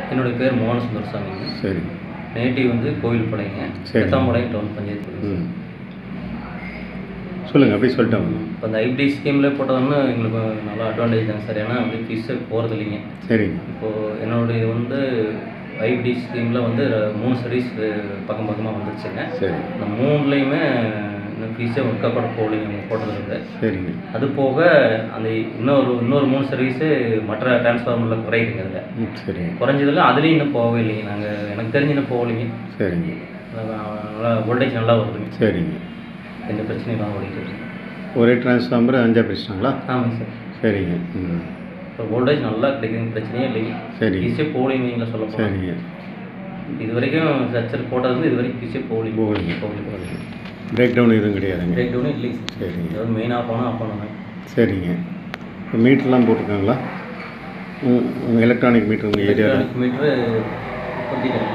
என்னுடைய பேர் மோகன சுந்தரசாமிங்க சரி நேட்டிவ் வந்து கோவில்பாளையங்க சரி. எத்தாம்பாளையம் டவுன் பஞ்சாயத்து ம் சொல்லுங்கள் அப்படியே சொல்லிட்டாங்க இப்போ அந்த ஐபிடி ஸ்கீமில் போட்டதுன்னா எங்களுக்கு நல்லா அட்வான்டேஜ் தாங்க சார் ஏன்னா வந்து ஃபீஸே போகிறது இல்லைங்க சரிங்க இப்போது என்னுடைய வந்து ஐபிடி ஸ்கீமில் வந்து மூணு சர்வீஸ் பக்கம் பக்கமாக வந்துருச்சுங்க சரி இந்த மூணுலேயுமே இன்னும் ஃபீஸே ஒர்க்கப்பட போகலைங்க அவங்க போட்டதுலேருந்து சரிங்க அது போக அந்த இன்னொரு இன்னொரு மூணு சர்வீஸு மற்ற டிரான்ஸ்ஃபார்மரில் குறையுதுங்க அதில் ம் சரிங்க குறைஞ்சதில் அதுலேயும் இன்னும் போகவே இல்லைங்க நாங்கள் எனக்கு தெரிஞ்சு இன்னும் போகலைங்க சரிங்க நல்லா வோல்டேஜ் நல்லா வருதுங்க சரிங்க எந்த பிரச்சனையும் இல்லாமல் ஓடிட்டு இருக்கு ஒரே டிரான்ஸ்ஃபார்மர் அஞ்சா பிரிச்சிட்டாங்களா ஆமாங்க சார் சரிங்க ம் இப்போ வோல்டேஜ் நல்லா கிடைக்குதுங்க பிரச்சனையே இல்லைங்க சரிங்க ஈஸியாக போகலைங்க நீங்களே சொல்ல போனால் சரிங்க இது வரைக்கும் சச்சர் போட்டது வந்து இது வரைக்கும் ஈஸியாக போகலைங்க போகலைங்க. போகலைங்க பிரேக் டவுன் எதுவும் கிடையாதுங்க பிரேக் டவுனே இல்லைங்க சார் சரிங்க ஏதாவது மெயின் ஆஃப் ஆனால் ஆஃப் பண்ணணும் சரிங்க இப்போ மீட்டர்லாம் போட்டிருக்காங்களா உங்கள் எலக்ட்ரானிக் மீட்டர் உங்கள் ஏரியாவில் எலக்ட்ரானிக் மீட்ரு பொருத்திட்டாங்க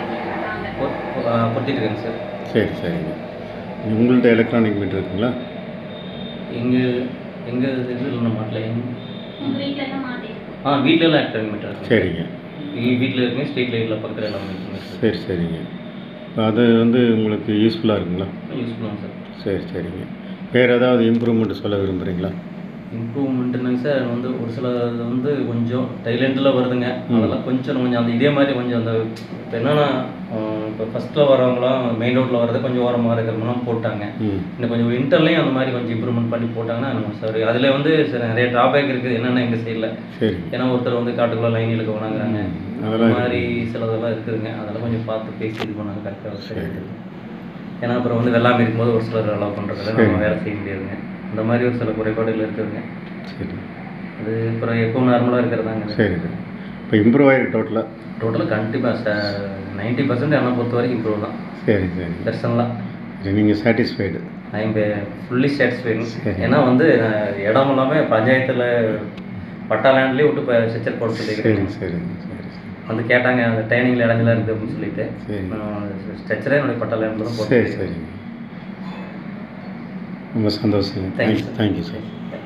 பொருத்திட்டு இருக்காங்க சார் சரி சரிங்க உங்கள்கிட்ட எலக்ட்ரானிக் மீட்டர் இருக்குங்களா எங்கள் எங்கள் இதில் நம்ம மாட்டல உங்கள் வீட்டில் எல்லாம் மாட்டிருக்கோம் ஆ வீட்டிலலாம் எலக்ட்ரானிக் மீட்டர் இருக்கு சரிங்க வீட்டில் இருக்குங்க ஸ்ட்ரீட் லைட்டில் பக்கத்தில் எல்லாம் இருக்குங்க சரி சரிங்க இப்போ அது வந்து உங்களுக்கு யூஸ்ஃபுல்லாக இருக்குங்களா யூஸ் பண்ணுவோம் சார் சரி சரிங்க வேறு ஏதாவது இம்ப்ரூவ்மெண்ட் சொல்ல விரும்புகிறீங்களா இம்ப்ரூவ்மெண்ட்டுனாங்க சார் வந்து ஒரு சில இது வந்து கொஞ்சம் டைலண்டில் வருதுங்க அதெல்லாம் கொஞ்சம் கொஞ்சம் அந்த இதே மாதிரி கொஞ்சம் அந்த இப்போ என்னென்னா இப்போ ஃபஸ்ட்டில் வரவங்களாம் மெயின் ரோட்டில் வரது கொஞ்சம் ஓரமாக இருக்கிறவங்களாம் போட்டாங்க ம் இன்னும் கொஞ்சம் இன்டர்லையும் அந்த மாதிரி கொஞ்சம் இம்ப்ரூவ்மெண்ட் பண்ணி போட்டாங்கன்னா நம்ம சார் அதில் வந்து சரி நிறைய ட்ராபேக் இருக்குது என்னென்ன எங்கள் சைடில் சரி ஏன்னா ஒருத்தர் வந்து காட்டுக்குள்ள லைன் இழுக்க வேணாங்கிறாங்க ம், அந்த அதெல்லாம் மாதிரி சிலதெல்லாம் இருக்குதுங்க அதெல்லாம் கொஞ்சம் பார்த்து பேசி இது பண்ணாங்க கரெக்டாக சரி. ஏன்னா அப்புறம் வந்து வெள்ளாமை இருக்கும்போது ஒரு சிலர் அலோவ் பண்ணுறதுல சரி. நம்ம வேலை செய்ய முடியாதுங்க அந்த மாதிரி ஒரு சில குறைபாடுகள் இருக்குதுங்க சரி அது அப்புறம் எப்பவும் நார்மலாக இருக்கிறதாங்க சரி இப்போ இம்ப்ரூவ் ஆகிருக்கு டோட்டலாக டோட்டலாக கண்டிப்பாக நைன்ட்டி பர்சன்ட் என்னை பொறுத்த வரைக்கும் இம்ப்ரூவ் தான் சரி சரி பெர்சனலாக சரி நீங்கள் satisfied I am fully satisfied சரி. ஏன்னா வந்து நான் இடம் இல்லாமல் பஞ்சாயத்தில் பட்டா லேண்ட்லேயே விட்டு இப்போ ஸ்ட்ரெச்சர் போட சரி சொல்லியிருக்கேன் சரி சரி வந்து கேட்டாங்க அந்த ட்ரைனிங்கில் இடஞ்சலாம் இருக்குது அப்படின்னு சொல்லிட்டு சரி. ஸ்ட்ரெச்சரே என்னுடைய பட்டா லேண்டில் தான் சரி போட்டு சரிங்க ரொம்ப சந்தோஷங்க Thank you, thank you sir. Thank you sir Thank you.